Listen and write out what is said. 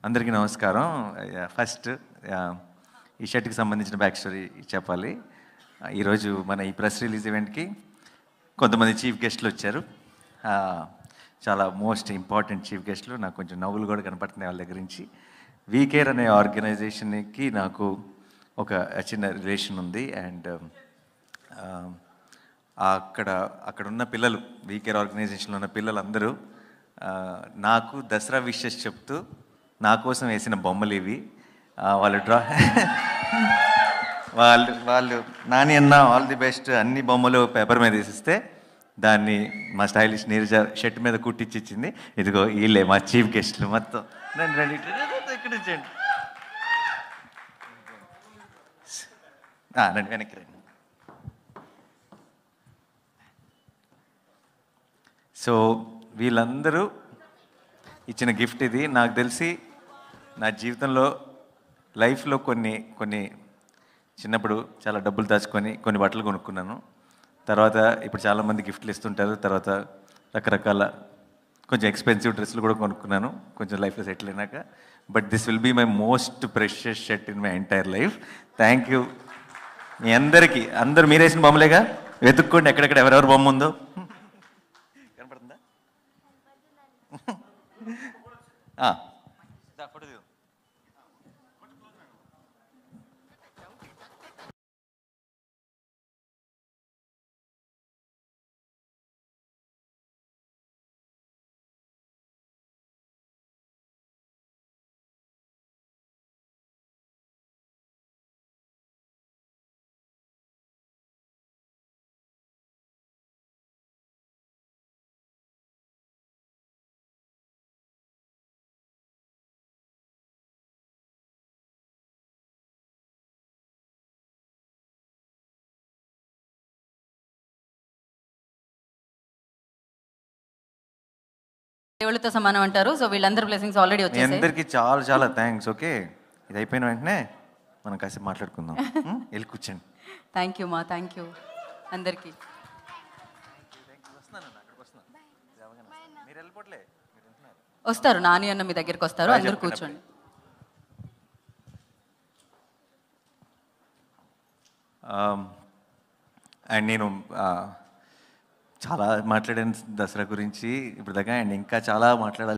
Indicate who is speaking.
Speaker 1: అందరికీ నమస్కారం ఫస్ట్ ఈ షర్ట్కి సంబంధించిన బ్యాక్ స్టోరీ చెప్పాలి ఆ, ఈరోజు మన ఈ ప్రెస్ రిలీజ్ ఈవెంట్కి కొంతమంది చీఫ్ గెస్ట్లు వచ్చారు ఆ, చాలా మోస్ట్ ఇంపార్టెంట్ చీఫ్ గెస్ట్లు నాకు కొంచెం నవ్వులు కూడా కనపడుతున్నాయి వాళ్ళ దగ్గర నుంచి వీకేర్ అనే ఆర్గనైజేషన్కి నాకు ఒక చిన్న రిలేషన్ ఉంది అండ్ అక్కడ అక్కడ ఉన్న పిల్లలు వీకేర్ ఆర్గనైజేషన్లో ఉన్న పిల్లలందరూ ఆ, నాకు దసరా విషెస్ చెప్తూ నా కోసం వేసిన బొమ్మలు ఇవి ఆ, వాళ్ళు డ్రా వాళ్ళు వాళ్ళు నాని అన్న ఆల్ ది బెస్ట్ అన్ని బొమ్మలు పేపర్ మీద వేసిస్తే దాన్ని మా స్టైలిష్ నీరజ షర్ట్ మీద కుట్టించి ఇచ్చింది ఇదిగో వీళ్ళే మా చీఫ్ గెస్ట్లు మొత్తం రండి రండి ఇటు రండి, ఇక్కడ నుంచండి ఆ, రండి వెనక్కి రండి సో వీళ్ళందరూ ఇచ్చిన గిఫ్ట్ ఇది నాకు తెలిసి నా జీవితంలో లైఫ్లో కొన్ని కొన్ని చిన్నప్పుడు చాలా డబ్బులు దాచుకొని కొన్ని బట్టలు కొనుక్కున్నాను తర్వాత ఇప్పుడు చాలామంది గిఫ్ట్లు ఇస్తుంటారు తర్వాత రకరకాల కొంచెం ఎక్స్పెన్సివ్ డ్రెస్సులు కూడా కొనుక్కున్నాను కొంచెం లైఫ్లో సెటిల్ అయినాక but this will be my most precious shirt in my entire life thank you మీ అందరికీ అందరు మీరు వేసిన బొమ్మలేగా వెతుక్కోండి ఎక్కడెక్కడ ఎవరెవరు బొమ్మ ఉందో కనపడుతుందా ఆ. దా, ఫోటో దిగు.
Speaker 2: దేవుళ్ళతో సమానం అంటారు సో వీళ్ళందరూ బ్లెస్సింగ్స్ ఆల్రెడీ
Speaker 1: మీ
Speaker 2: వచ్చేసాయి
Speaker 1: అందరికీ చాలా చాలా థ్యాంక్స్ ఓకే ఇది అయిపోయిన వెంటనే మనం కాసేపు మాట్లాడుకుందాం ఉం? వెళ్ళి కూర్చోండి
Speaker 2: థ్యాంక్ యూ మా థ్యాంక్ యూ అందరికీ
Speaker 1: మీరు వెళ్ళిపోట్లే
Speaker 2: వస్తారు నాని అన్న మీ దగ్గరికి వస్తారు
Speaker 1: బాయ్
Speaker 2: అందరూ
Speaker 1: చెప్పండి.
Speaker 2: కూర్చోండి
Speaker 1: అండ్ నేను ఆ, చాలా మాట్లాడాను దసరా గురించి ఇప్పుడు దాకా అండ్ ఇంకా చాలా మాట్లాడాలి